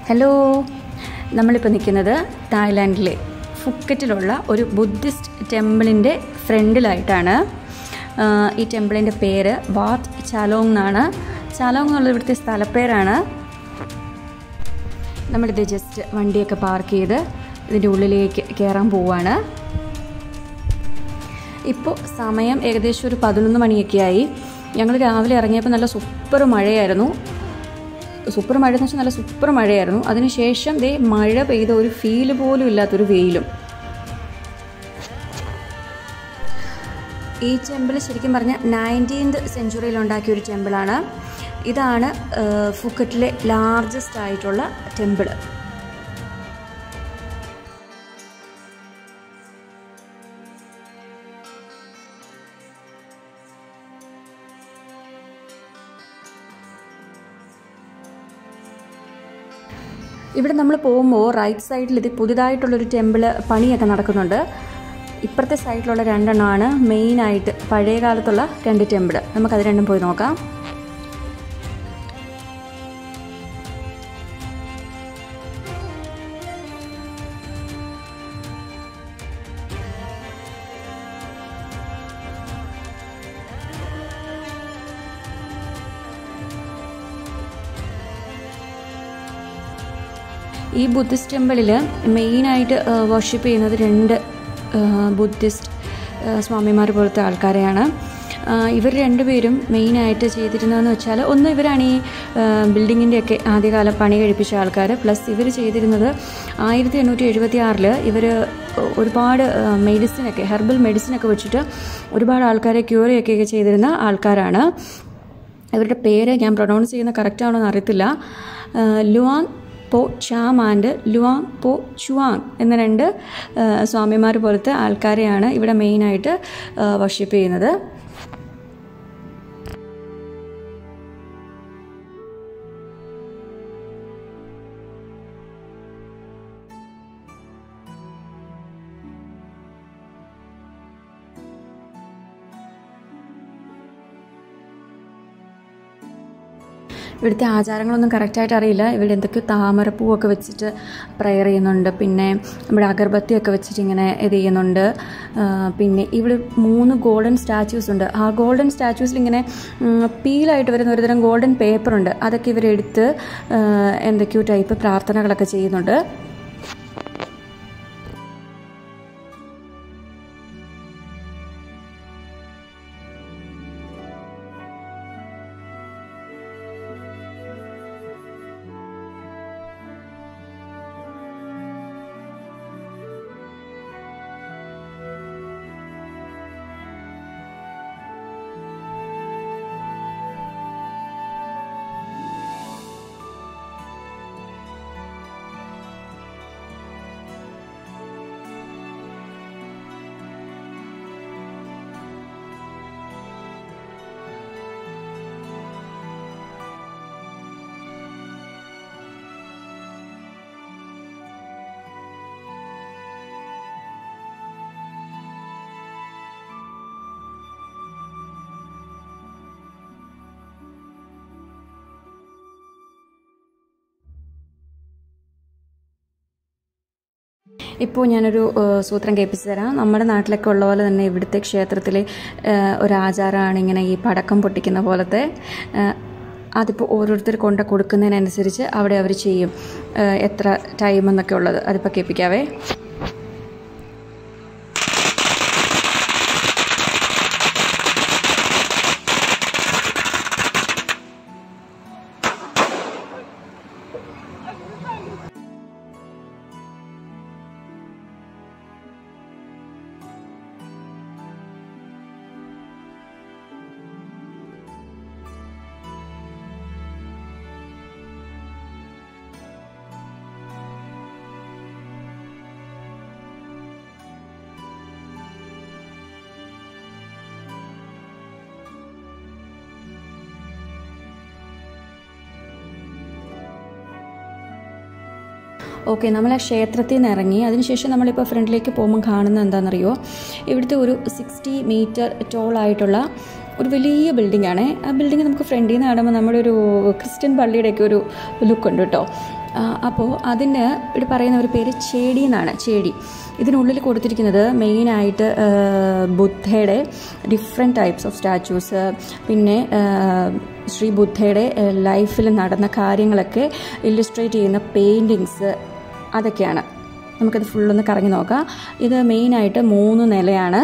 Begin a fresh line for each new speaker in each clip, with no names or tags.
hello നമ്മളിപ്പോൾ നിൽക്കുന്നത് തായ്ലാൻഡിലെ ഫുക്കറ്റിലുള്ള ഒരു ബുദ്ധിസ്റ്റ് ടെമ്പിളിൻ്റെ ഫ്രണ്ടിലായിട്ടാണ് ആഹ് ഈ ടെമ്പിളിൻ്റെ പേര് വാത്ത് ചാലോങ് എന്നാണ് ചാലോങ് എന്നുള്ളത് ഇവിടുത്തെ സ്ഥലപ്പേരാണ് നമ്മളിത് ജസ്റ്റ് വണ്ടിയൊക്കെ പാർക്ക് ചെയ്ത് ഇതിൻ്റെ ഉള്ളിലേക്ക് കയറാൻ പോവുകയാണ് ഇപ്പോൾ സമയം ഏകദേശം ഒരു പതിനൊന്ന് മണിയൊക്കെ ആയി ഞങ്ങൾ രാവിലെ ഇറങ്ങിയപ്പോൾ നല്ല സൂപ്പർ മഴയായിരുന്നു സൂപ്പർ മഴ എന്ന് വെച്ചാൽ നല്ല സൂപ്പർ മഴയായിരുന്നു അതിനുശേഷം ദേ മഴ പെയ്ത ഒരു ഫീല് പോലും ഇല്ലാത്തൊരു വെയിലും ഈ ടെമ്പിൾ ശരിക്കും പറഞ്ഞാൽ നയൻറ്റീൻത് സെഞ്ചുറിയിൽ ഉണ്ടാക്കിയ ഒരു ടെമ്പിളാണ് ഇതാണ് ഏഹ്, ഫുക്കറ്റിലെ ലാർജസ്റ്റ് ആയിട്ടുള്ള ടെമ്പിൾ ഇവിടെ നമ്മൾ പോകുമ്പോൾ റൈറ്റ് സൈഡിൽ ഇത് പുതിയതായിട്ടുള്ളൊരു ടെമ്പിള് പണിയൊക്കെ നടക്കുന്നുണ്ട് ഇപ്പുറത്തെ സൈഡിലുള്ള രണ്ടെണ്ണമാണ് മെയിനായിട്ട് പഴയ കാലത്തുള്ള രണ്ട് ടെമ്പിൾ നമുക്കത് രണ്ടും പോയി നോക്കാം ഈ ബുദ്ധിസ്റ്റ് ടെമ്പിളിൽ മെയിനായിട്ട് വർഷിപ്പ് ചെയ്യുന്നത് രണ്ട് ബുദ്ധിസ്റ്റ് സ്വാമിമാർ പോലത്തെ ആൾക്കാരെയാണ് ഇവർ രണ്ടുപേരും മെയിനായിട്ട് ചെയ്തിരുന്നതെന്ന് വെച്ചാൽ ഒന്ന് ഇവരാണ് ഈ ബിൽഡിങ്ങിൻ്റെയൊക്കെ ആദ്യകാല പണി കഴിപ്പിച്ച ആൾക്കാർ പ്ലസ് ഇവർ ചെയ്തിരുന്നത് ആയിരത്തി എണ്ണൂറ്റി എഴുപത്തി ആറിൽ ഇവർ ഒരുപാട് മെഡിസിനൊക്കെ ഹെർബൽ മെഡിസിനൊക്കെ വെച്ചിട്ട് ഒരുപാട് ആൾക്കാരെ ക്യൂർ ചെയ്യുകയൊക്കെ ചെയ്തിരുന്ന ആൾക്കാരാണ് ഇവരുടെ പേര് ഞാൻ പ്രൊനൗൺസ് ചെയ്യുന്ന കറക്റ്റ് ആണോ എന്ന് അറിയത്തില്ല Luang Pho Cham and Luang Pho Chuang എന്ന രണ്ട് ആ, സ്വാമിമാർ പോലത്തെ ആൾക്കാരെയാണ് ഇവിടെ മെയിനായിട്ട് വർഷിപ്പ് ചെയ്യുന്നത് ഇവിടുത്തെ ആചാരങ്ങളൊന്നും കറക്റ്റായിട്ട് അറിയില്ല ഇവിടെ എന്തൊക്കെയോ താമരപ്പൂവൊക്കെ വെച്ചിട്ട് പ്രെയർ ചെയ്യുന്നുണ്ട് പിന്നെ നമ്മുടെ അഗർബത്തിയൊക്കെ വെച്ചിട്ട് ഇങ്ങനെ ഇത് ചെയ്യുന്നുണ്ട് ആ, പിന്നെ ഇവിടെ മൂന്ന് ഗോൾഡൻ സ്റ്റാച്യൂസ് ഉണ്ട് ആ ഗോൾഡൻ സ്റ്റാച്യൂസിൽ ഇങ്ങനെ പീലായിട്ട് വരുന്ന ഒരുതരം ഗോൾഡൻ പേപ്പറുണ്ട് അതൊക്കെ ഇവരെടുത്ത് ആ, എന്തൊക്കെയോ ടൈപ്പ് പ്രാർത്ഥനകളൊക്കെ ചെയ്യുന്നുണ്ട് ഇപ്പോൾ ഞാനൊരു ഏഹ്, സൂത്രം കേൾപ്പിച്ചു തരാം നമ്മുടെ നാട്ടിലൊക്കെ ഉള്ള പോലെ തന്നെ ഇവിടുത്തെ ക്ഷേത്രത്തിലെ ഏഹ്, ഒരു ആചാരമാണ് ഇങ്ങനെ ഈ പടക്കം പൊട്ടിക്കുന്ന പോലത്തെ ഏഹ്, അതിപ്പോൾ ഓരോരുത്തർ കൊണ്ട് കൊടുക്കുന്നതിനനുസരിച്ച് അവിടെ അവർ ചെയ്യും ഏഹ്, എത്ര ടൈം എന്നൊക്കെ ഉള്ളത് അതിപ്പോൾ കേൾപ്പിക്കാവേ ഓക്കെ നമ്മൾ ആ ക്ഷേത്രത്തിൽ നിന്ന് ഇറങ്ങി അതിനുശേഷം നമ്മളിപ്പോൾ ഫ്രണ്ടിലേക്ക് പോകുമ്പോൾ കാണുന്നത് എന്താണെന്നറിയോ ഇവിടുത്തെ ഒരു സിക്സ്റ്റി മീറ്റർ ടോൾ ആയിട്ടുള്ള ഒരു വലിയ ബിൽഡിംഗ് ആണ് ആ ബിൽഡിംഗ് നമുക്ക് ഫ്രണ്ടിൽ നിന്ന് കാണുമ്പോൾ നമ്മുടെ ഒരു ക്രിസ്ത്യൻ പള്ളിയുടെയൊക്കെ ഒരു ലുക്ക് ഉണ്ട് കേട്ടോ അപ്പോൾ അതിന് ഇവിടെ പറയുന്ന ഒരു പേര് ചേടി എന്നാണ് ചേടി ഇതിനുള്ളിൽ കൊടുത്തിരിക്കുന്നത് മെയിനായിട്ട് ബുദ്ധയുടെ ഡിഫറെൻറ്റ് ടൈപ്സ് ഓഫ് സ്റ്റാച്യൂസ് പിന്നെ ആ, ശ്രീ ബുദ്ധയുടെ ലൈഫിൽ നടന്ന കാര്യങ്ങളൊക്കെ ഇല്ലുസ്ട്രേറ്റ് ചെയ്യുന്ന പെയിൻറ്റിങ്സ് അതൊക്കെയാണ് നമുക്കത് ഫുള്ളൊന്ന് കറങ്ങി നോക്കാം ഇത് മെയിനായിട്ട് മൂന്ന് നിലയാണ്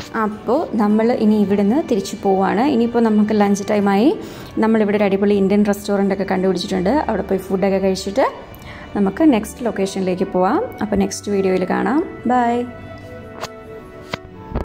അപ്പോൾ നമ്മൾ ഇനി ഇവിടുന്ന് തിരിച്ചു പോവാണ് ഇനിയിപ്പോൾ നമുക്ക് ലഞ്ച് ടൈമായി നമ്മളിവിടെ ഒരു അടിപൊളി ഇന്ത്യൻ റെസ്റ്റോറൻ്റ് ഒക്കെ കണ്ടുപിടിച്ചിട്ടുണ്ട് അവിടെ പോയി ഫുഡൊക്കെ കഴിച്ചിട്ട് നമുക്ക് നെക്സ്റ്റ് ലൊക്കേഷനിലേക്ക് പോവാം അപ്പോൾ നെക്സ്റ്റ് വീഡിയോയിൽ കാണാം ബൈ